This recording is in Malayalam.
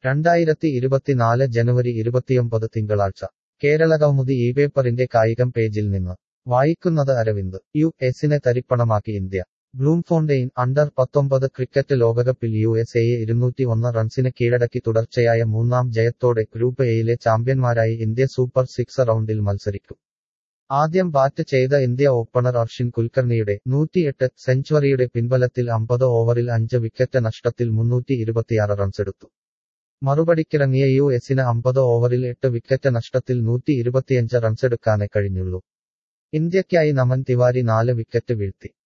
രണ്ടായിരത്തി ഇരുപത്തിനാല് ജനുവരി ഇരുപത്തിയൊമ്പത് തിങ്കളാഴ്ച കേരളകൗമുദി ഈ പേപ്പറിന്റെ കായികം പേജിൽ നിന്ന് വായിക്കുന്നത് അരവിന്ദ് യു എസിനെ തരിപ്പണമാക്കി ഇന്ത്യ ബ്ലൂംഫോണ്ടെയിൻ അണ്ടർ പത്തൊമ്പത് ക്രിക്കറ്റ് ലോകകപ്പിൽ യു എസ് എയെ ഇരുന്നൂറ്റി ഒന്ന് റൺസിന് കീഴടക്കി തുടർച്ചയായ മൂന്നാം ജയത്തോടെ ഗ്രൂപ്പ് എയിലെ ചാമ്പ്യന്മാരായി ഇന്ത്യ സൂപ്പർ സിക്സ് റൗണ്ടിൽ മത്സരിക്കും ആദ്യം ബാറ്റ് ചെയ്ത ഇന്ത്യ ഓപ്പണർ അർഷിൻ കുൽക്കർണിയുടെ നൂറ്റിയെട്ട് സെഞ്ചുറിയുടെ പിൻബലത്തിൽ അമ്പത് ഓവറിൽ അഞ്ച് വിക്കറ്റ് നഷ്ടത്തിൽ മുന്നൂറ്റി ഇരുപത്തിയാറ് റൺസെടുത്തു മറുപടിക്കിറങ്ങിയ യു എസിന് അമ്പത് ഓവറിൽ എട്ട് വിക്കറ്റ് നഷ്ടത്തിൽ നൂറ്റി ഇരുപത്തിയഞ്ച് റൺസെടുക്കാനേ കഴിഞ്ഞുള്ളൂ ഇന്ത്യയ്ക്കായി നമൻ തിവാരി നാല് വിക്കറ്റ് വീഴ്ത്തി